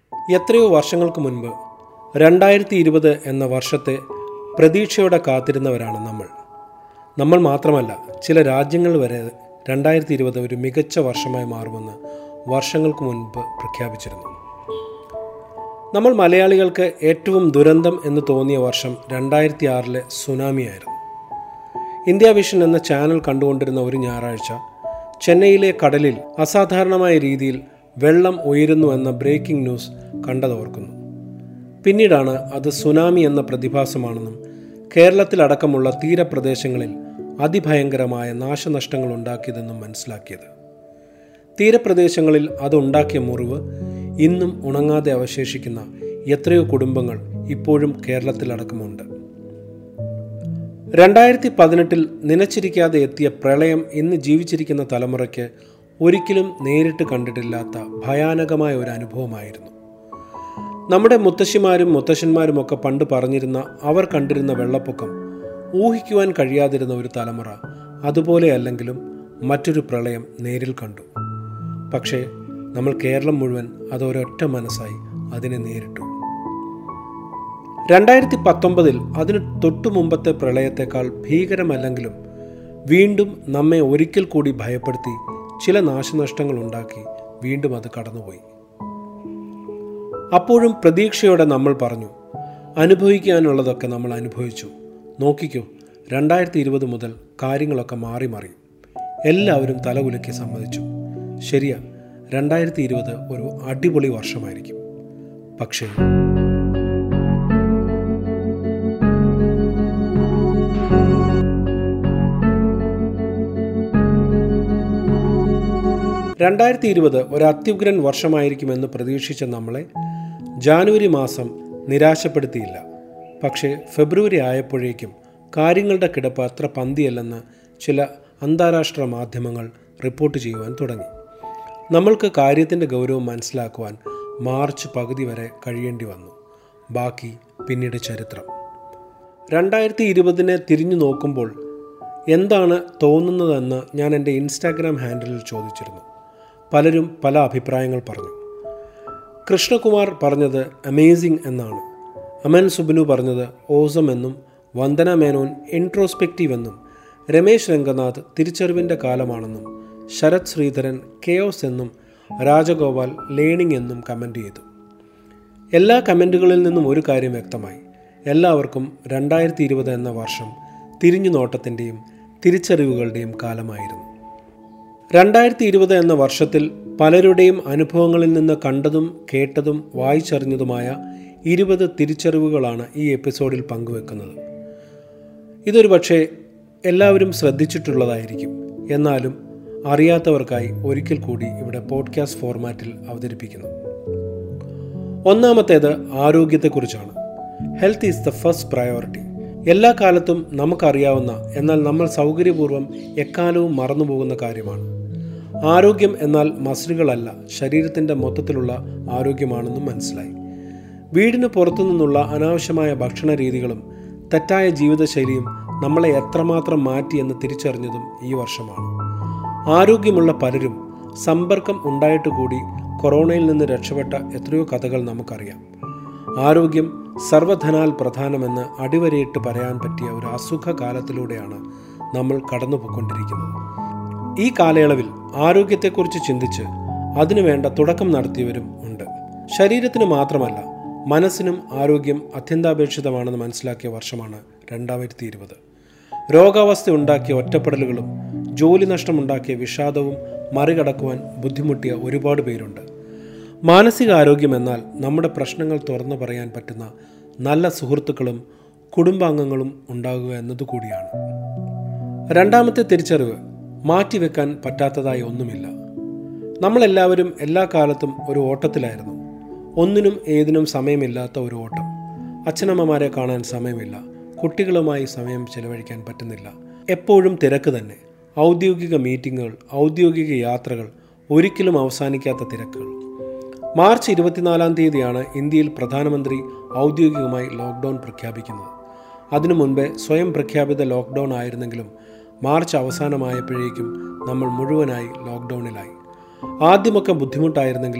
എത്രയോ വർഷങ്ങൾക്ക് മുൻപ് രണ്ടായിരത്തി ഇരുപത് എന്ന വർഷത്തെ പ്രതീക്ഷയോടെ കാത്തിരുന്നവരാണ് നമ്മൾ നമ്മൾ മാത്രമല്ല ചില രാജ്യങ്ങൾ വരെ രണ്ടായിരത്തി ഇരുപത് ഒരു മികച്ച വർഷമായി മാറുമെന്ന് വർഷങ്ങൾക്ക് മുൻപ് പ്രഖ്യാപിച്ചിരുന്നു നമ്മൾ മലയാളികൾക്ക് ഏറ്റവും ദുരന്തം എന്ന് തോന്നിയ വർഷം രണ്ടായിരത്തി ആറിലെ സുനാമിയായിരുന്നു ഇന്ത്യ വിഷൻ എന്ന ചാനൽ കണ്ടുകൊണ്ടിരുന്ന ഒരു ഞായറാഴ്ച ചെന്നൈയിലെ കടലിൽ അസാധാരണമായ രീതിയിൽ വെള്ളം ഉയരുന്നു എന്ന ബ്രേക്കിംഗ് ന്യൂസ് കണ്ടതോർക്കുന്നു പിന്നീടാണ് അത് സുനാമി എന്ന പ്രതിഭാസമാണെന്നും കേരളത്തിലടക്കമുള്ള തീരപ്രദേശങ്ങളിൽ അതിഭയങ്കരമായ നാശനഷ്ടങ്ങൾ ഉണ്ടാക്കിയതെന്നും മനസ്സിലാക്കിയത് തീരപ്രദേശങ്ങളിൽ അതുണ്ടാക്കിയ മുറിവ് ഇന്നും ഉണങ്ങാതെ അവശേഷിക്കുന്ന എത്രയോ കുടുംബങ്ങൾ ഇപ്പോഴും കേരളത്തിലടക്കമുണ്ട് രണ്ടായിരത്തി പതിനെട്ടിൽ നനച്ചിരിക്കാതെ എത്തിയ പ്രളയം ഇന്ന് ജീവിച്ചിരിക്കുന്ന തലമുറയ്ക്ക് ഒരിക്കലും നേരിട്ട് കണ്ടിട്ടില്ലാത്ത ഭയാനകമായ ഒരു അനുഭവമായിരുന്നു നമ്മുടെ മുത്തശ്ശിമാരും മുത്തശ്ശന്മാരും ഒക്കെ പണ്ട് പറഞ്ഞിരുന്ന അവർ കണ്ടിരുന്ന വെള്ളപ്പൊക്കം ഊഹിക്കുവാൻ കഴിയാതിരുന്ന ഒരു തലമുറ അതുപോലെ അല്ലെങ്കിലും മറ്റൊരു പ്രളയം നേരിൽ കണ്ടു പക്ഷേ നമ്മൾ കേരളം മുഴുവൻ അതൊരൊറ്റ മനസ്സായി അതിനെ നേരിട്ടു രണ്ടായിരത്തി പത്തൊമ്പതിൽ അതിന് തൊട്ടു മുമ്പത്തെ പ്രളയത്തെക്കാൾ ഭീകരമല്ലെങ്കിലും വീണ്ടും നമ്മെ ഒരിക്കൽ കൂടി ഭയപ്പെടുത്തി ചില നാശനഷ്ടങ്ങൾ ഉണ്ടാക്കി വീണ്ടും അത് കടന്നുപോയി അപ്പോഴും പ്രതീക്ഷയോടെ നമ്മൾ പറഞ്ഞു അനുഭവിക്കാനുള്ളതൊക്കെ നമ്മൾ അനുഭവിച്ചു നോക്കിക്കോ രണ്ടായിരത്തി ഇരുപത് മുതൽ കാര്യങ്ങളൊക്കെ മാറി മറിയും എല്ലാവരും തലകുലുക്കി സമ്മതിച്ചു ശരിയാ രണ്ടായിരത്തി ഇരുപത് ഒരു അടിപൊളി വർഷമായിരിക്കും പക്ഷേ രണ്ടായിരത്തി ഇരുപത് ഒരു അത്യുഗ്രൻ വർഷമായിരിക്കുമെന്ന് പ്രതീക്ഷിച്ച നമ്മളെ ജാനുവരി മാസം നിരാശപ്പെടുത്തിയില്ല പക്ഷേ ഫെബ്രുവരി ആയപ്പോഴേക്കും കാര്യങ്ങളുടെ കിടപ്പ് അത്ര പന്തിയല്ലെന്ന് ചില അന്താരാഷ്ട്ര മാധ്യമങ്ങൾ റിപ്പോർട്ട് ചെയ്യുവാൻ തുടങ്ങി നമ്മൾക്ക് കാര്യത്തിൻ്റെ ഗൗരവം മനസ്സിലാക്കുവാൻ മാർച്ച് പകുതി വരെ കഴിയേണ്ടി വന്നു ബാക്കി പിന്നീട് ചരിത്രം രണ്ടായിരത്തി ഇരുപതിനെ തിരിഞ്ഞു നോക്കുമ്പോൾ എന്താണ് തോന്നുന്നതെന്ന് ഞാൻ എൻ്റെ ഇൻസ്റ്റാഗ്രാം ഹാൻഡിലിൽ ചോദിച്ചിരുന്നു പലരും പല അഭിപ്രായങ്ങൾ പറഞ്ഞു കൃഷ്ണകുമാർ പറഞ്ഞത് അമേസിംഗ് എന്നാണ് അമൻ സുബിനു പറഞ്ഞത് ഓസം എന്നും വന്ദന മേനോൻ ഇൻട്രോസ്പെക്റ്റീവ് എന്നും രമേശ് രംഗനാഥ് തിരിച്ചറിവിൻ്റെ കാലമാണെന്നും ശരത് ശ്രീധരൻ കെയോസ് എന്നും രാജഗോപാൽ ലേണിംഗ് എന്നും കമൻ്റ് ചെയ്തു എല്ലാ കമൻറ്റുകളിൽ നിന്നും ഒരു കാര്യം വ്യക്തമായി എല്ലാവർക്കും രണ്ടായിരത്തി ഇരുപത് എന്ന വർഷം തിരിഞ്ഞു നോട്ടത്തിൻ്റെയും തിരിച്ചറിവുകളുടെയും കാലമായിരുന്നു രണ്ടായിരത്തി ഇരുപത് എന്ന വർഷത്തിൽ പലരുടെയും അനുഭവങ്ങളിൽ നിന്ന് കണ്ടതും കേട്ടതും വായിച്ചറിഞ്ഞതുമായ ഇരുപത് തിരിച്ചറിവുകളാണ് ഈ എപ്പിസോഡിൽ പങ്കുവെക്കുന്നത് ഇതൊരു പക്ഷേ എല്ലാവരും ശ്രദ്ധിച്ചിട്ടുള്ളതായിരിക്കും എന്നാലും അറിയാത്തവർക്കായി ഒരിക്കൽ കൂടി ഇവിടെ പോഡ്കാസ്റ്റ് ഫോർമാറ്റിൽ അവതരിപ്പിക്കുന്നു ഒന്നാമത്തേത് ആരോഗ്യത്തെക്കുറിച്ചാണ് health is the first priority എല്ലാ കാലത്തും നമുക്കറിയാവുന്ന എന്നാൽ നമ്മൾ സൗകര്യപൂർവ്വം എക്കാലവും മറന്നുപോകുന്ന കാര്യമാണ് ആരോഗ്യം എന്നാൽ മസിലുകളല്ല ശരീരത്തിൻ്റെ മൊത്തത്തിലുള്ള ആരോഗ്യമാണെന്നും മനസ്സിലായി വീടിന് പുറത്തു നിന്നുള്ള അനാവശ്യമായ ഭക്ഷണ രീതികളും തെറ്റായ ജീവിതശൈലിയും നമ്മളെ എത്രമാത്രം മാറ്റി എന്ന് തിരിച്ചറിഞ്ഞതും ഈ വർഷമാണ് ആരോഗ്യമുള്ള പലരും സമ്പർക്കം ഉണ്ടായിട്ട് കൂടി കൊറോണയിൽ നിന്ന് രക്ഷപ്പെട്ട എത്രയോ കഥകൾ നമുക്കറിയാം ആരോഗ്യം സർവധനാൽ പ്രധാനമെന്ന് അടിവരയിട്ട് പറയാൻ പറ്റിയ ഒരു അസുഖ കാലത്തിലൂടെയാണ് നമ്മൾ കടന്നുപോയിക്കൊണ്ടിരിക്കുന്നത് ഈ കാലയളവിൽ ആരോഗ്യത്തെക്കുറിച്ച് ചിന്തിച്ച് അതിനു വേണ്ട തുടക്കം നടത്തിയവരും ഉണ്ട് ശരീരത്തിന് മാത്രമല്ല മനസ്സിനും ആരോഗ്യം അത്യന്താപേക്ഷിതമാണെന്ന് മനസ്സിലാക്കിയ വർഷമാണ് രണ്ടായിരത്തി ഇരുപത് രോഗാവസ്ഥ ഉണ്ടാക്കിയ ഒറ്റപ്പെടലുകളും ജോലി നഷ്ടമുണ്ടാക്കിയ വിഷാദവും മറികടക്കുവാൻ ബുദ്ധിമുട്ടിയ ഒരുപാട് പേരുണ്ട് മാനസികാരോഗ്യം എന്നാൽ നമ്മുടെ പ്രശ്നങ്ങൾ തുറന്നു പറയാൻ പറ്റുന്ന നല്ല സുഹൃത്തുക്കളും കുടുംബാംഗങ്ങളും ഉണ്ടാകുക എന്നതുകൂടിയാണ് രണ്ടാമത്തെ തിരിച്ചറിവ് മാറ്റിവെക്കാൻ പറ്റാത്തതായി ഒന്നുമില്ല നമ്മളെല്ലാവരും എല്ലാ കാലത്തും ഒരു ഓട്ടത്തിലായിരുന്നു ഒന്നിനും ഏതിനും സമയമില്ലാത്ത ഒരു ഓട്ടം അച്ഛനമ്മമാരെ കാണാൻ സമയമില്ല കുട്ടികളുമായി സമയം ചെലവഴിക്കാൻ പറ്റുന്നില്ല എപ്പോഴും തിരക്ക് തന്നെ ഔദ്യോഗിക മീറ്റിങ്ങുകൾ ഔദ്യോഗിക യാത്രകൾ ഒരിക്കലും അവസാനിക്കാത്ത തിരക്കുകൾ മാർച്ച് ഇരുപത്തിനാലാം തീയതിയാണ് ഇന്ത്യയിൽ പ്രധാനമന്ത്രി ഔദ്യോഗികമായി ലോക്ക്ഡൗൺ പ്രഖ്യാപിക്കുന്നത് അതിനു മുൻപേ സ്വയം പ്രഖ്യാപിത ലോക്ക്ഡൗൺ ആയിരുന്നെങ്കിലും മാർച്ച് അവസാനമായപ്പോഴേക്കും നമ്മൾ മുഴുവനായി ലോക്ക്ഡൗണിലായി ആദ്യമൊക്കെ ബുദ്ധിമുട്ടായിരുന്നെങ്കിലും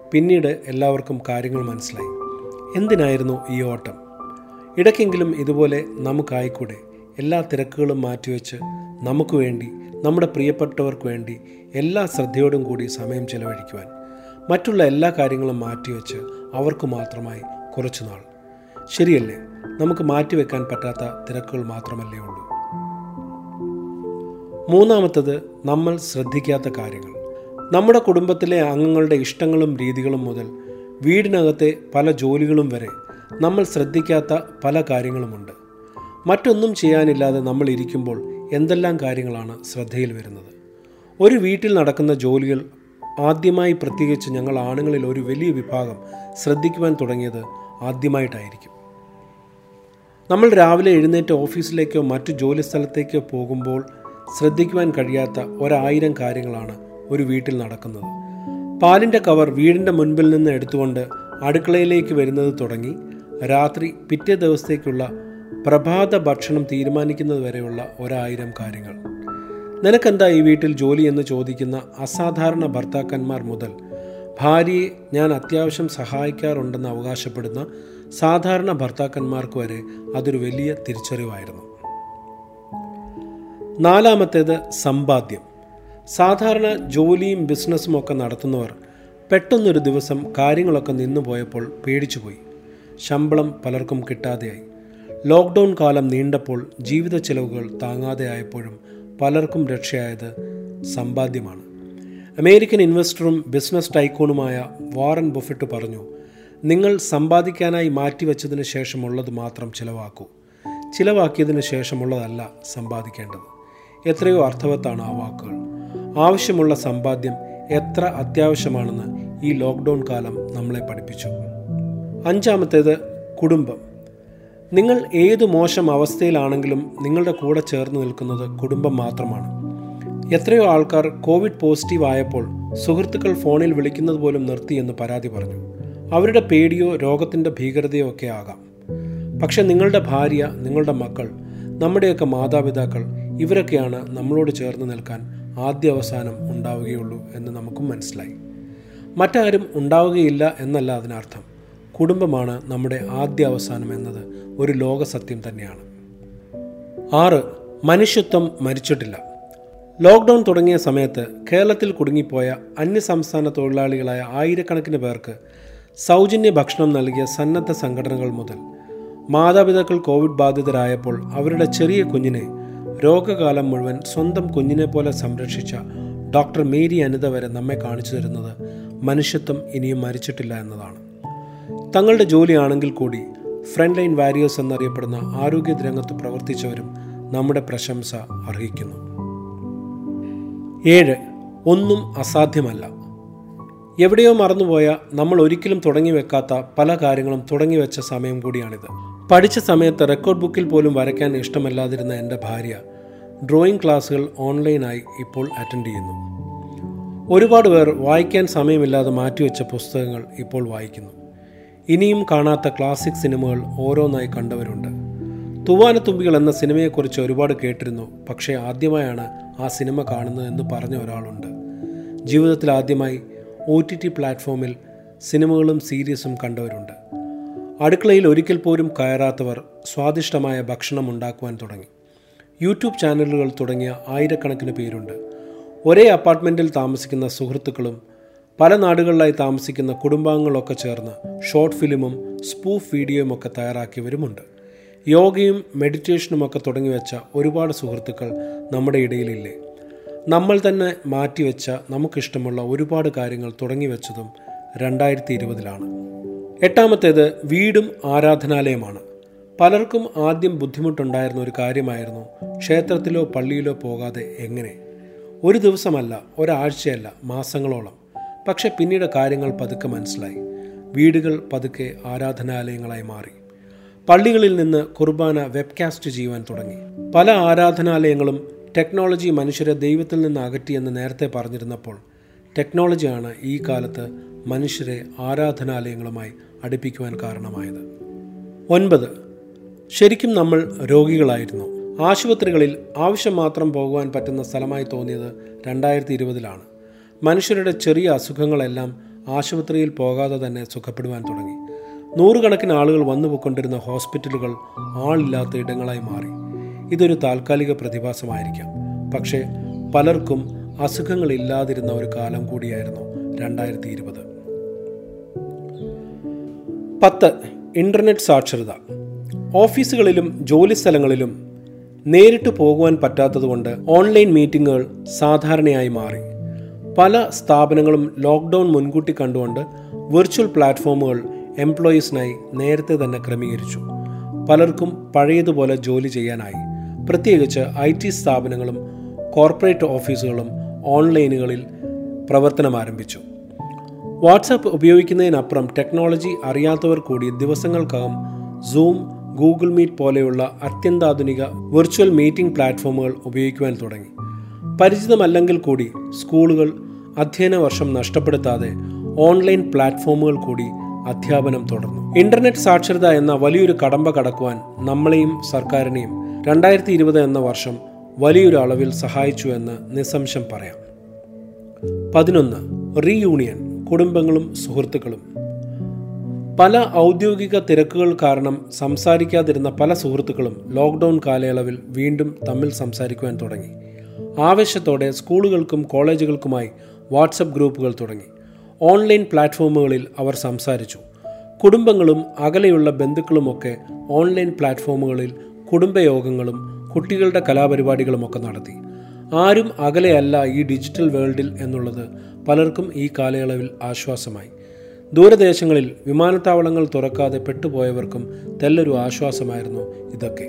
പിന്നീട് എല്ലാവർക്കും കാര്യങ്ങൾ മനസ്സിലായി എന്തിനായിരുന്നു ഈ ഓട്ടം ഇടയ്ക്കെങ്കിലും ഇതുപോലെ നമുക്കായിക്കൂടെ എല്ലാ തിരക്കുകളും മാറ്റിവെച്ച് നമുക്ക് വേണ്ടി നമ്മുടെ പ്രിയപ്പെട്ടവർക്ക് വേണ്ടി എല്ലാ ശ്രദ്ധയോടും കൂടി സമയം ചെലവഴിക്കുവാൻ മറ്റുള്ള എല്ലാ കാര്യങ്ങളും മാറ്റിവെച്ച് അവർക്ക് മാത്രമായി കുറച്ചു നാൾ ശരിയല്ലേ നമുക്ക് മാറ്റിവെക്കാൻ പറ്റാത്ത തിരക്കുകൾ മാത്രമല്ലേ ഉള്ളൂ മൂന്നാമത്തത് നമ്മൾ ശ്രദ്ധിക്കാത്ത കാര്യങ്ങൾ നമ്മുടെ കുടുംബത്തിലെ അംഗങ്ങളുടെ ഇഷ്ടങ്ങളും രീതികളും മുതൽ വീടിനകത്തെ പല ജോലികളും വരെ നമ്മൾ ശ്രദ്ധിക്കാത്ത പല കാര്യങ്ങളുമുണ്ട് മറ്റൊന്നും ചെയ്യാനില്ലാതെ നമ്മൾ ഇരിക്കുമ്പോൾ എന്തെല്ലാം കാര്യങ്ങളാണ് ശ്രദ്ധയിൽ വരുന്നത് ഒരു വീട്ടിൽ നടക്കുന്ന ജോലികൾ ആദ്യമായി പ്രത്യേകിച്ച് ഞങ്ങൾ ആണുങ്ങളിൽ ഒരു വലിയ വിഭാഗം ശ്രദ്ധിക്കുവാൻ തുടങ്ങിയത് ആദ്യമായിട്ടായിരിക്കും നമ്മൾ രാവിലെ എഴുന്നേറ്റ് ഓഫീസിലേക്കോ മറ്റു ജോലി സ്ഥലത്തേക്കോ പോകുമ്പോൾ ശ്രദ്ധിക്കുവാൻ കഴിയാത്ത ഒരായിരം കാര്യങ്ങളാണ് ഒരു വീട്ടിൽ നടക്കുന്നത് പാലിൻ്റെ കവർ വീടിൻ്റെ മുൻപിൽ നിന്ന് എടുത്തുകൊണ്ട് അടുക്കളയിലേക്ക് വരുന്നത് തുടങ്ങി രാത്രി പിറ്റേ ദിവസത്തേക്കുള്ള പ്രഭാത ഭക്ഷണം തീരുമാനിക്കുന്നത് വരെയുള്ള ഒരായിരം കാര്യങ്ങൾ നിനക്കെന്താ ഈ വീട്ടിൽ ജോലി എന്ന് ചോദിക്കുന്ന അസാധാരണ ഭർത്താക്കന്മാർ മുതൽ ഭാര്യയെ ഞാൻ അത്യാവശ്യം സഹായിക്കാറുണ്ടെന്ന് അവകാശപ്പെടുന്ന സാധാരണ ഭർത്താക്കന്മാർക്ക് വരെ അതൊരു വലിയ തിരിച്ചറിവായിരുന്നു നാലാമത്തേത് സമ്പാദ്യം സാധാരണ ജോലിയും ബിസിനസ്സും ഒക്കെ നടത്തുന്നവർ പെട്ടെന്നൊരു ദിവസം കാര്യങ്ങളൊക്കെ നിന്നുപോയപ്പോൾ പേടിച്ചുപോയി ശമ്പളം പലർക്കും കിട്ടാതെയായി ലോക്ക്ഡൗൺ കാലം നീണ്ടപ്പോൾ ജീവിത ചെലവുകൾ താങ്ങാതെ ആയപ്പോഴും പലർക്കും രക്ഷയായത് സമ്പാദ്യമാണ് അമേരിക്കൻ ഇൻവെസ്റ്ററും ബിസിനസ് ടൈക്കോണുമായ വാറൻ ബുഫറ്റ് പറഞ്ഞു നിങ്ങൾ സമ്പാദിക്കാനായി മാറ്റിവെച്ചതിന് ശേഷമുള്ളത് മാത്രം ചിലവാക്കൂ ചിലവാക്കിയതിന് ശേഷമുള്ളതല്ല സമ്പാദിക്കേണ്ടത് എത്രയോ അർത്ഥവത്താണ് ആ വാക്കുകൾ ആവശ്യമുള്ള സമ്പാദ്യം എത്ര അത്യാവശ്യമാണെന്ന് ഈ ലോക്ക്ഡൗൺ കാലം നമ്മളെ പഠിപ്പിച്ചു അഞ്ചാമത്തേത് കുടുംബം നിങ്ങൾ ഏതു മോശം അവസ്ഥയിലാണെങ്കിലും നിങ്ങളുടെ കൂടെ ചേർന്ന് നിൽക്കുന്നത് കുടുംബം മാത്രമാണ് എത്രയോ ആൾക്കാർ കോവിഡ് പോസിറ്റീവ് ആയപ്പോൾ സുഹൃത്തുക്കൾ ഫോണിൽ വിളിക്കുന്നത് പോലും നിർത്തി എന്ന് പരാതി പറഞ്ഞു അവരുടെ പേടിയോ രോഗത്തിൻ്റെ ഭീകരതയോ ഒക്കെ ആകാം പക്ഷെ നിങ്ങളുടെ ഭാര്യ നിങ്ങളുടെ മക്കൾ നമ്മുടെയൊക്കെ മാതാപിതാക്കൾ ഇവരൊക്കെയാണ് നമ്മളോട് ചേർന്ന് നിൽക്കാൻ ആദ്യ അവസാനം ഉണ്ടാവുകയുള്ളൂ എന്ന് നമുക്കും മനസ്സിലായി മറ്റാരും ഉണ്ടാവുകയില്ല എന്നല്ല അതിനർത്ഥം കുടുംബമാണ് നമ്മുടെ ആദ്യ അവസാനം എന്നത് ഒരു ലോകസത്യം തന്നെയാണ് ആറ് മനുഷ്യത്വം മരിച്ചിട്ടില്ല ലോക്ക്ഡൗൺ തുടങ്ങിയ സമയത്ത് കേരളത്തിൽ കുടുങ്ങിപ്പോയ അന്യസംസ്ഥാന തൊഴിലാളികളായ ആയിരക്കണക്കിന് പേർക്ക് സൗജന്യ ഭക്ഷണം നൽകിയ സന്നദ്ധ സംഘടനകൾ മുതൽ മാതാപിതാക്കൾ കോവിഡ് ബാധിതരായപ്പോൾ അവരുടെ ചെറിയ കുഞ്ഞിനെ രോഗകാലം മുഴുവൻ സ്വന്തം കുഞ്ഞിനെ പോലെ സംരക്ഷിച്ച ഡോക്ടർ മേരി അനിത വരെ നമ്മെ കാണിച്ചു തരുന്നത് മനുഷ്യത്വം ഇനിയും മരിച്ചിട്ടില്ല എന്നതാണ് തങ്ങളുടെ ജോലിയാണെങ്കിൽ കൂടി ഫ്രണ്ട് ലൈൻ വാരിയേഴ്സ് എന്നറിയപ്പെടുന്ന ആരോഗ്യ രംഗത്ത് പ്രവർത്തിച്ചവരും നമ്മുടെ പ്രശംസ അർഹിക്കുന്നു ഏഴ് ഒന്നും അസാധ്യമല്ല എവിടെയോ മറന്നുപോയ നമ്മൾ ഒരിക്കലും തുടങ്ങി വെക്കാത്ത പല കാര്യങ്ങളും തുടങ്ങി വെച്ച സമയം കൂടിയാണിത് പഠിച്ച സമയത്ത് റെക്കോർഡ് ബുക്കിൽ പോലും വരയ്ക്കാൻ ഇഷ്ടമല്ലാതിരുന്ന എൻ്റെ ഭാര്യ ഡ്രോയിങ് ക്ലാസ്സുകൾ ഓൺലൈനായി ഇപ്പോൾ അറ്റൻഡ് ചെയ്യുന്നു ഒരുപാട് പേർ വായിക്കാൻ സമയമില്ലാതെ മാറ്റിവെച്ച പുസ്തകങ്ങൾ ഇപ്പോൾ വായിക്കുന്നു ഇനിയും കാണാത്ത ക്ലാസിക് സിനിമകൾ ഓരോന്നായി കണ്ടവരുണ്ട് തൂവാനത്തുമ്പികൾ എന്ന സിനിമയെക്കുറിച്ച് ഒരുപാട് കേട്ടിരുന്നു പക്ഷേ ആദ്യമായാണ് ആ സിനിമ കാണുന്നത് എന്ന് പറഞ്ഞ ഒരാളുണ്ട് ജീവിതത്തിൽ ആദ്യമായി ഒ ടി ടി പ്ലാറ്റ്ഫോമിൽ സിനിമകളും സീരീസും കണ്ടവരുണ്ട് അടുക്കളയിൽ ഒരിക്കൽ പോലും കയറാത്തവർ സ്വാദിഷ്ടമായ ഭക്ഷണം ഉണ്ടാക്കുവാൻ തുടങ്ങി യൂട്യൂബ് ചാനലുകൾ തുടങ്ങിയ ആയിരക്കണക്കിന് പേരുണ്ട് ഒരേ അപ്പാർട്ട്മെൻറ്റിൽ താമസിക്കുന്ന സുഹൃത്തുക്കളും പല നാടുകളിലായി താമസിക്കുന്ന കുടുംബാംഗങ്ങളൊക്കെ ചേർന്ന് ഷോർട്ട് ഫിലിമും സ്പൂഫ് വീഡിയോയും ഒക്കെ തയ്യാറാക്കിയവരുമുണ്ട് യോഗയും മെഡിറ്റേഷനും ഒക്കെ തുടങ്ങിവെച്ച ഒരുപാട് സുഹൃത്തുക്കൾ നമ്മുടെ ഇടയിലില്ലേ നമ്മൾ തന്നെ മാറ്റിവെച്ച നമുക്കിഷ്ടമുള്ള ഒരുപാട് കാര്യങ്ങൾ തുടങ്ങിവെച്ചതും രണ്ടായിരത്തി ഇരുപതിലാണ് എട്ടാമത്തേത് വീടും ആരാധനാലയമാണ് പലർക്കും ആദ്യം ബുദ്ധിമുട്ടുണ്ടായിരുന്ന ഒരു കാര്യമായിരുന്നു ക്ഷേത്രത്തിലോ പള്ളിയിലോ പോകാതെ എങ്ങനെ ഒരു ദിവസമല്ല ഒരാഴ്ചയല്ല മാസങ്ങളോളം പക്ഷെ പിന്നീട് കാര്യങ്ങൾ പതുക്കെ മനസ്സിലായി വീടുകൾ പതുക്കെ ആരാധനാലയങ്ങളായി മാറി പള്ളികളിൽ നിന്ന് കുർബാന വെബ്കാസ്റ്റ് ചെയ്യുവാൻ തുടങ്ങി പല ആരാധനാലയങ്ങളും ടെക്നോളജി മനുഷ്യരെ ദൈവത്തിൽ നിന്ന് അകറ്റിയെന്ന് നേരത്തെ പറഞ്ഞിരുന്നപ്പോൾ ടെക്നോളജിയാണ് ഈ കാലത്ത് മനുഷ്യരെ ആരാധനാലയങ്ങളുമായി അടുപ്പിക്കുവാൻ കാരണമായത് ഒൻപത് ശരിക്കും നമ്മൾ രോഗികളായിരുന്നു ആശുപത്രികളിൽ ആവശ്യം മാത്രം പോകുവാൻ പറ്റുന്ന സ്ഥലമായി തോന്നിയത് രണ്ടായിരത്തി ഇരുപതിലാണ് മനുഷ്യരുടെ ചെറിയ അസുഖങ്ങളെല്ലാം ആശുപത്രിയിൽ പോകാതെ തന്നെ സുഖപ്പെടുവാൻ തുടങ്ങി നൂറുകണക്കിന് ആളുകൾ വന്നു പോയിക്കൊണ്ടിരുന്ന ഹോസ്പിറ്റലുകൾ ആളില്ലാത്ത ഇടങ്ങളായി മാറി ഇതൊരു താൽക്കാലിക പ്രതിഭാസമായിരിക്കാം പക്ഷേ പലർക്കും അസുഖങ്ങളില്ലാതിരുന്ന ഒരു കാലം കൂടിയായിരുന്നു രണ്ടായിരത്തി ഇരുപത് പത്ത് ഇൻ്റർനെറ്റ് സാക്ഷരത ഓഫീസുകളിലും ജോലിസ്ഥലങ്ങളിലും നേരിട്ട് പോകുവാൻ പറ്റാത്തതുകൊണ്ട് ഓൺലൈൻ മീറ്റിങ്ങുകൾ സാധാരണയായി മാറി പല സ്ഥാപനങ്ങളും ലോക്ക്ഡൗൺ മുൻകൂട്ടി കണ്ടുകൊണ്ട് വിർച്വൽ പ്ലാറ്റ്ഫോമുകൾ എംപ്ലോയീസിനായി നേരത്തെ തന്നെ ക്രമീകരിച്ചു പലർക്കും പഴയതുപോലെ ജോലി ചെയ്യാനായി പ്രത്യേകിച്ച് ഐ ടി സ്ഥാപനങ്ങളും കോർപ്പറേറ്റ് ഓഫീസുകളും ഓൺലൈനുകളിൽ പ്രവർത്തനം ആരംഭിച്ചു വാട്സാപ്പ് ഉപയോഗിക്കുന്നതിനപ്പുറം ടെക്നോളജി അറിയാത്തവർ കൂടി ദിവസങ്ങൾക്കകം സൂം ഗൂഗിൾ മീറ്റ് പോലെയുള്ള അത്യന്താധുനിക വിർച്വൽ മീറ്റിംഗ് പ്ലാറ്റ്ഫോമുകൾ ഉപയോഗിക്കുവാൻ തുടങ്ങി പരിചിതമല്ലെങ്കിൽ കൂടി സ്കൂളുകൾ അധ്യയന വർഷം നഷ്ടപ്പെടുത്താതെ ഓൺലൈൻ പ്ലാറ്റ്ഫോമുകൾ കൂടി അധ്യാപനം തുടർന്നു ഇന്റർനെറ്റ് സാക്ഷരത എന്ന വലിയൊരു കടമ്പ കടക്കുവാൻ നമ്മളെയും സർക്കാരിനെയും രണ്ടായിരത്തി ഇരുപത് എന്ന വർഷം വലിയൊരു അളവിൽ സഹായിച്ചു എന്ന് നിസ്സംശയം പറയാം പതിനൊന്ന് റീയൂണിയൻ കുടുംബങ്ങളും സുഹൃത്തുക്കളും പല ഔദ്യോഗിക തിരക്കുകൾ കാരണം സംസാരിക്കാതിരുന്ന പല സുഹൃത്തുക്കളും ലോക്ക്ഡൗൺ കാലയളവിൽ വീണ്ടും തമ്മിൽ സംസാരിക്കുവാൻ തുടങ്ങി ആവേശത്തോടെ സ്കൂളുകൾക്കും കോളേജുകൾക്കുമായി വാട്സപ്പ് ഗ്രൂപ്പുകൾ തുടങ്ങി ഓൺലൈൻ പ്ലാറ്റ്ഫോമുകളിൽ അവർ സംസാരിച്ചു കുടുംബങ്ങളും അകലെയുള്ള ബന്ധുക്കളുമൊക്കെ ഓൺലൈൻ പ്ലാറ്റ്ഫോമുകളിൽ കുടുംബയോഗങ്ങളും കുട്ടികളുടെ കലാപരിപാടികളുമൊക്കെ നടത്തി ആരും അകലെയല്ല ഈ ഡിജിറ്റൽ വേൾഡിൽ എന്നുള്ളത് പലർക്കും ഈ കാലയളവിൽ ആശ്വാസമായി ദൂരദേശങ്ങളിൽ വിമാനത്താവളങ്ങൾ തുറക്കാതെ പെട്ടുപോയവർക്കും തെല്ലൊരു ആശ്വാസമായിരുന്നു ഇതൊക്കെ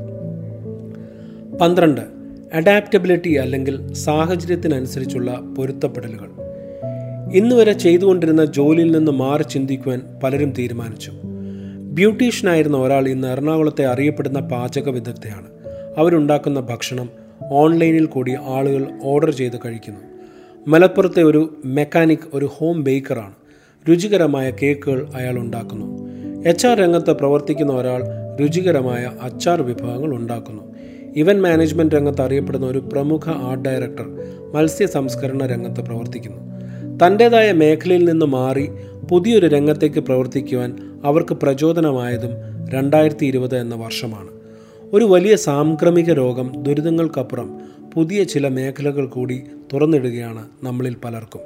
പന്ത്രണ്ട് അഡാപ്റ്റബിലിറ്റി അല്ലെങ്കിൽ സാഹചര്യത്തിനനുസരിച്ചുള്ള പൊരുത്തപ്പെടലുകൾ ഇന്നുവരെ ചെയ്തുകൊണ്ടിരുന്ന ജോലിയിൽ നിന്ന് മാറി ചിന്തിക്കുവാൻ പലരും തീരുമാനിച്ചു ബ്യൂട്ടീഷ്യനായിരുന്ന ഒരാൾ ഇന്ന് എറണാകുളത്തെ അറിയപ്പെടുന്ന പാചക വിദഗ്ധയാണ് അവരുണ്ടാക്കുന്ന ഭക്ഷണം ഓൺലൈനിൽ കൂടി ആളുകൾ ഓർഡർ ചെയ്ത് കഴിക്കുന്നു മലപ്പുറത്തെ ഒരു മെക്കാനിക് ഒരു ഹോം ബേക്കറാണ് രുചികരമായ കേക്കുകൾ അയാൾ ഉണ്ടാക്കുന്നു എച്ച് ആർ രംഗത്ത് പ്രവർത്തിക്കുന്ന ഒരാൾ രുചികരമായ അച്ചാർ വിഭവങ്ങൾ ഉണ്ടാക്കുന്നു ഇവന്റ് മാനേജ്മെന്റ് രംഗത്ത് അറിയപ്പെടുന്ന ഒരു പ്രമുഖ ആർട്ട് ഡയറക്ടർ മത്സ്യ സംസ്കരണ രംഗത്ത് പ്രവർത്തിക്കുന്നു തൻ്റെതായ മേഖലയിൽ നിന്ന് മാറി പുതിയൊരു രംഗത്തേക്ക് പ്രവർത്തിക്കുവാൻ അവർക്ക് പ്രചോദനമായതും രണ്ടായിരത്തി ഇരുപത് എന്ന വർഷമാണ് ഒരു വലിയ സാംക്രമിക രോഗം ദുരിതങ്ങൾക്കപ്പുറം പുതിയ ചില മേഖലകൾ കൂടി തുറന്നിടുകയാണ് നമ്മളിൽ പലർക്കും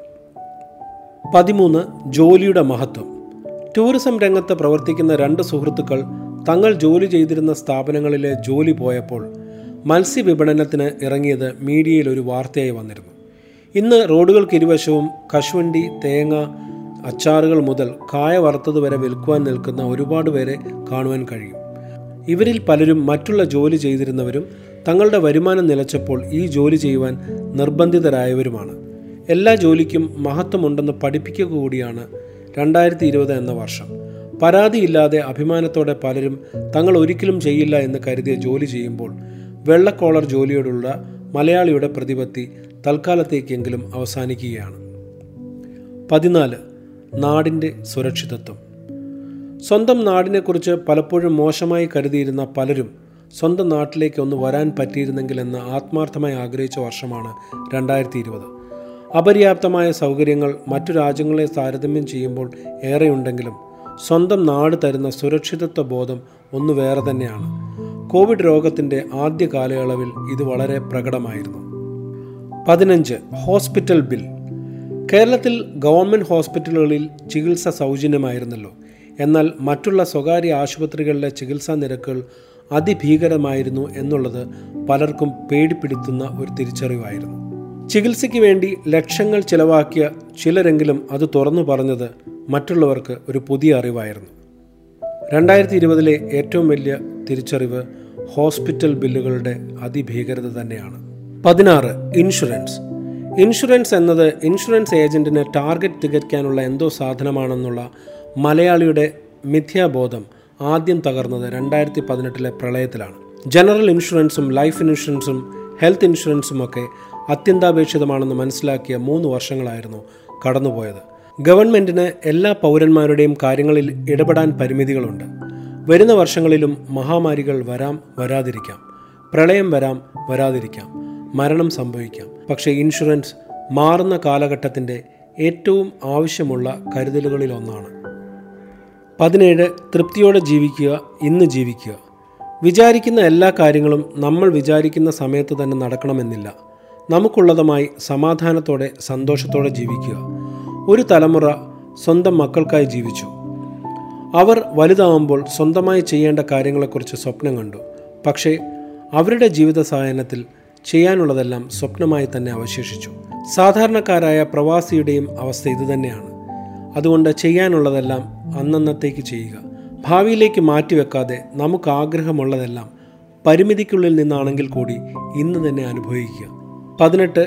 പതിമൂന്ന് ജോലിയുടെ മഹത്വം ടൂറിസം രംഗത്ത് പ്രവർത്തിക്കുന്ന രണ്ട് സുഹൃത്തുക്കൾ തങ്ങൾ ജോലി ചെയ്തിരുന്ന സ്ഥാപനങ്ങളിലെ ജോലി പോയപ്പോൾ മത്സ്യവിപണനത്തിന് ഇറങ്ങിയത് മീഡിയയിൽ ഒരു വാർത്തയായി വന്നിരുന്നു ഇന്ന് റോഡുകൾക്ക് ഇരുവശവും കശുവണ്ടി തേങ്ങ അച്ചാറുകൾ മുതൽ കായ വറുത്തത് വരെ വിൽക്കുവാൻ നിൽക്കുന്ന ഒരുപാട് പേരെ കാണുവാൻ കഴിയും ഇവരിൽ പലരും മറ്റുള്ള ജോലി ചെയ്തിരുന്നവരും തങ്ങളുടെ വരുമാനം നിലച്ചപ്പോൾ ഈ ജോലി ചെയ്യുവാൻ നിർബന്ധിതരായവരുമാണ് എല്ലാ ജോലിക്കും മഹത്വമുണ്ടെന്ന് പഠിപ്പിക്കുക കൂടിയാണ് രണ്ടായിരത്തി ഇരുപത് എന്ന വർഷം പരാതിയില്ലാതെ അഭിമാനത്തോടെ പലരും തങ്ങൾ ഒരിക്കലും ചെയ്യില്ല എന്ന് കരുതിയ ജോലി ചെയ്യുമ്പോൾ വെള്ളക്കോളർ ജോലിയോടുള്ള മലയാളിയുടെ പ്രതിപത്തി തൽക്കാലത്തേക്കെങ്കിലും അവസാനിക്കുകയാണ് പതിനാല് നാടിൻ്റെ സുരക്ഷിതത്വം സ്വന്തം നാടിനെക്കുറിച്ച് പലപ്പോഴും മോശമായി കരുതിയിരുന്ന പലരും സ്വന്തം നാട്ടിലേക്ക് ഒന്ന് വരാൻ പറ്റിയിരുന്നെങ്കിൽ എന്ന് ആത്മാർത്ഥമായി ആഗ്രഹിച്ച വർഷമാണ് രണ്ടായിരത്തി ഇരുപത് അപര്യാപ്തമായ സൗകര്യങ്ങൾ മറ്റു രാജ്യങ്ങളെ താരതമ്യം ചെയ്യുമ്പോൾ ഏറെയുണ്ടെങ്കിലും സ്വന്തം നാട് തരുന്ന സുരക്ഷിതത്വ ബോധം ഒന്ന് വേറെ തന്നെയാണ് കോവിഡ് രോഗത്തിൻ്റെ ആദ്യ കാലയളവിൽ ഇത് വളരെ പ്രകടമായിരുന്നു പതിനഞ്ച് ഹോസ്പിറ്റൽ ബിൽ കേരളത്തിൽ ഗവൺമെൻറ് ഹോസ്പിറ്റലുകളിൽ ചികിത്സ സൗജന്യമായിരുന്നല്ലോ എന്നാൽ മറ്റുള്ള സ്വകാര്യ ആശുപത്രികളിലെ ചികിത്സാ നിരക്കുകൾ അതിഭീകരമായിരുന്നു എന്നുള്ളത് പലർക്കും പേടിപ്പിടുത്തുന്ന ഒരു തിരിച്ചറിവായിരുന്നു ചികിത്സയ്ക്ക് വേണ്ടി ലക്ഷങ്ങൾ ചിലവാക്കിയ ചിലരെങ്കിലും അത് തുറന്നു പറഞ്ഞത് മറ്റുള്ളവർക്ക് ഒരു പുതിയ അറിവായിരുന്നു രണ്ടായിരത്തി ഇരുപതിലെ ഏറ്റവും വലിയ തിരിച്ചറിവ് ഹോസ്പിറ്റൽ ബില്ലുകളുടെ അതിഭീകരത തന്നെയാണ് പതിനാറ് ഇൻഷുറൻസ് ഇൻഷുറൻസ് എന്നത് ഇൻഷുറൻസ് ഏജന്റിന് ടാർഗറ്റ് തികയ്ക്കാനുള്ള എന്തോ സാധനമാണെന്നുള്ള മലയാളിയുടെ മിഥ്യാബോധം ആദ്യം തകർന്നത് രണ്ടായിരത്തി പതിനെട്ടിലെ പ്രളയത്തിലാണ് ജനറൽ ഇൻഷുറൻസും ലൈഫ് ഇൻഷുറൻസും ഹെൽത്ത് ഇൻഷുറൻസും ഒക്കെ അത്യന്താപേക്ഷിതമാണെന്ന് മനസ്സിലാക്കിയ മൂന്ന് വർഷങ്ങളായിരുന്നു കടന്നുപോയത് ഗവൺമെന്റിന് എല്ലാ പൗരന്മാരുടെയും കാര്യങ്ങളിൽ ഇടപെടാൻ പരിമിതികളുണ്ട് വരുന്ന വർഷങ്ങളിലും മഹാമാരികൾ വരാം വരാതിരിക്കാം പ്രളയം വരാം വരാതിരിക്കാം മരണം സംഭവിക്കാം പക്ഷേ ഇൻഷുറൻസ് മാറുന്ന കാലഘട്ടത്തിൻ്റെ ഏറ്റവും ആവശ്യമുള്ള കരുതലുകളിലൊന്നാണ് പതിനേഴ് തൃപ്തിയോടെ ജീവിക്കുക ഇന്ന് ജീവിക്കുക വിചാരിക്കുന്ന എല്ലാ കാര്യങ്ങളും നമ്മൾ വിചാരിക്കുന്ന സമയത്ത് തന്നെ നടക്കണമെന്നില്ല നമുക്കുള്ളതുമായി സമാധാനത്തോടെ സന്തോഷത്തോടെ ജീവിക്കുക ഒരു തലമുറ സ്വന്തം മക്കൾക്കായി ജീവിച്ചു അവർ വലുതാവുമ്പോൾ സ്വന്തമായി ചെയ്യേണ്ട കാര്യങ്ങളെക്കുറിച്ച് സ്വപ്നം കണ്ടു പക്ഷേ അവരുടെ ജീവിത സായനത്തിൽ ചെയ്യാനുള്ളതെല്ലാം സ്വപ്നമായി തന്നെ അവശേഷിച്ചു സാധാരണക്കാരായ പ്രവാസിയുടെയും അവസ്ഥ ഇതുതന്നെയാണ് അതുകൊണ്ട് ചെയ്യാനുള്ളതെല്ലാം അന്നന്നത്തേക്ക് ചെയ്യുക ഭാവിയിലേക്ക് മാറ്റിവെക്കാതെ നമുക്ക് ആഗ്രഹമുള്ളതെല്ലാം പരിമിതിക്കുള്ളിൽ നിന്നാണെങ്കിൽ കൂടി ഇന്ന് തന്നെ അനുഭവിക്കുക പതിനെട്ട്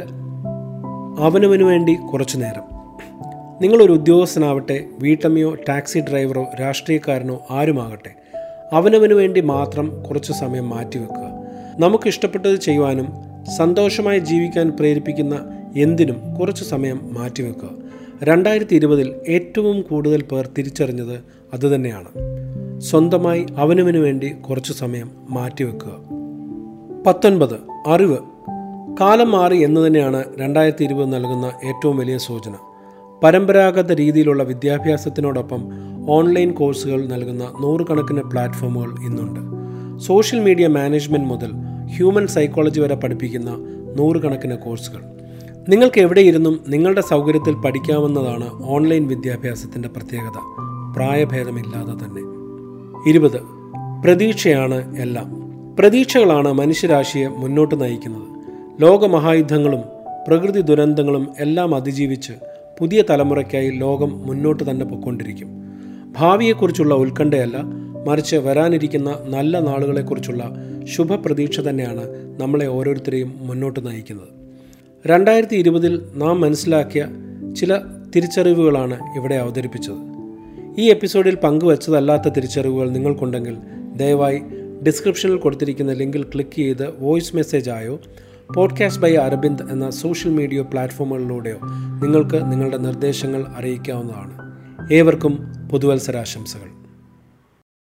അവനവനു വേണ്ടി കുറച്ചു നേരം നിങ്ങളൊരു ഉദ്യോഗസ്ഥനാവട്ടെ വീട്ടമ്മയോ ടാക്സി ഡ്രൈവറോ രാഷ്ട്രീയക്കാരനോ ആരുമാകട്ടെ അവനവനു വേണ്ടി മാത്രം കുറച്ചു സമയം മാറ്റിവെക്കുക നമുക്ക് ഇഷ്ടപ്പെട്ടത് ചെയ്യുവാനും സന്തോഷമായി ജീവിക്കാൻ പ്രേരിപ്പിക്കുന്ന എന്തിനും കുറച്ചു സമയം മാറ്റിവെക്കുക രണ്ടായിരത്തി ഇരുപതിൽ ഏറ്റവും കൂടുതൽ പേർ തിരിച്ചറിഞ്ഞത് അതുതന്നെയാണ് സ്വന്തമായി അവനവനു വേണ്ടി കുറച്ചു സമയം മാറ്റിവെക്കുക പത്തൊൻപത് അറിവ് കാലം മാറി എന്ന് തന്നെയാണ് രണ്ടായിരത്തി ഇരുപത് നൽകുന്ന ഏറ്റവും വലിയ സൂചന പരമ്പരാഗത രീതിയിലുള്ള വിദ്യാഭ്യാസത്തിനോടൊപ്പം ഓൺലൈൻ കോഴ്സുകൾ നൽകുന്ന നൂറുകണക്കിന് പ്ലാറ്റ്ഫോമുകൾ ഇന്നുണ്ട് സോഷ്യൽ മീഡിയ മാനേജ്മെൻറ്റ് മുതൽ ഹ്യൂമൻ സൈക്കോളജി വരെ പഠിപ്പിക്കുന്ന നൂറുകണക്കിന് കോഴ്സുകൾ നിങ്ങൾക്ക് എവിടെയിരുന്നും നിങ്ങളുടെ സൗകര്യത്തിൽ പഠിക്കാവുന്നതാണ് ഓൺലൈൻ വിദ്യാഭ്യാസത്തിൻ്റെ പ്രത്യേകത പ്രായഭേദമില്ലാതെ തന്നെ ഇരുപത് പ്രതീക്ഷയാണ് എല്ലാം പ്രതീക്ഷകളാണ് മനുഷ്യരാശിയെ മുന്നോട്ട് നയിക്കുന്നത് ലോകമഹായുദ്ധങ്ങളും പ്രകൃതി ദുരന്തങ്ങളും എല്ലാം അതിജീവിച്ച് പുതിയ തലമുറയ്ക്കായി ലോകം മുന്നോട്ട് തന്നെ പൊയ്ക്കൊണ്ടിരിക്കും ഭാവിയെക്കുറിച്ചുള്ള ഉത്കണ്ഠയല്ല മറിച്ച് വരാനിരിക്കുന്ന നല്ല നാളുകളെക്കുറിച്ചുള്ള ശുഭപ്രതീക്ഷ തന്നെയാണ് നമ്മളെ ഓരോരുത്തരെയും മുന്നോട്ട് നയിക്കുന്നത് രണ്ടായിരത്തി ഇരുപതിൽ നാം മനസ്സിലാക്കിയ ചില തിരിച്ചറിവുകളാണ് ഇവിടെ അവതരിപ്പിച്ചത് ഈ എപ്പിസോഡിൽ പങ്കുവച്ചതല്ലാത്ത തിരിച്ചറിവുകൾ നിങ്ങൾക്കുണ്ടെങ്കിൽ ദയവായി ഡിസ്ക്രിപ്ഷനിൽ കൊടുത്തിരിക്കുന്ന ലിങ്കിൽ ക്ലിക്ക് ചെയ്ത് വോയിസ് മെസ്സേജ് ആയോ പോഡ്കാസ്റ്റ് ബൈ അരബിന്ദ് എന്ന സോഷ്യൽ മീഡിയ പ്ലാറ്റ്ഫോമുകളിലൂടെയോ നിങ്ങൾക്ക് നിങ്ങളുടെ നിർദ്ദേശങ്ങൾ അറിയിക്കാവുന്നതാണ് ഏവർക്കും പുതുവത്സരാശംസകൾ